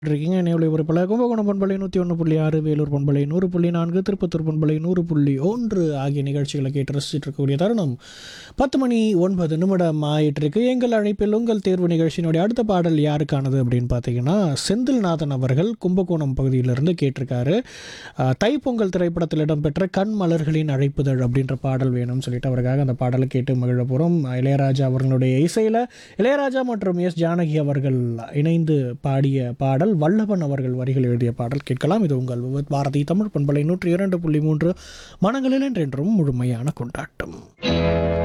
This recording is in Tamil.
இருக்கீங்க நினைவுலை ஒரு பல கும்பகோணம் பண்பலை நூற்றி ஒன்று புள்ளி ஆறு வேலூர் பண்பலை நூறு புள்ளி நான்கு திருப்பத்தூர் பண்பலை நூறு புள்ளி ஒன்று ஆகிய நிகழ்ச்சிகளை கேட்டு ரசிச்சுட்டு இருக்கக்கூடிய தருணம் பத்து மணி ஒன்பது நிமிடம் ஆயிட்டு இருக்கு எங்கள் அழைப்பில் உங்கள் தேர்வு நிகழ்ச்சியினுடைய அடுத்த பாடல் யாருக்கானது அப்படின்னு பார்த்தீங்கன்னா செந்தில்நாதன் அவர்கள் கும்பகோணம் பகுதியிலிருந்து கேட்டிருக்காரு அஹ், தைப்பொங்கல் திரைப்படத்தில் இடம்பெற்ற கண் மலர்களின் அழைப்புதழ் அப்படின்ற பாடல் வேணும்னு சொல்லிட்டு அவருக்காக அந்த பாடலை கேட்டு மகிழ போகிறோம் இளையராஜா அவர்களுடைய இசையில் இளையராஜா மற்றும் எஸ் ஜானகி அவர்கள் இணைந்து பாடிய பாடல் வல்லவன் அவர்கள் வரிகள் எழுதிய பாடல் கேட்கலாம் இது உங்கள் விவத் பாரதி தமிழ் பண்பலை நூற்றி இரண்டு புள்ளி மூன்று மனங்களில் என்றென்றும் முழுமையான கொண்டாட்டம்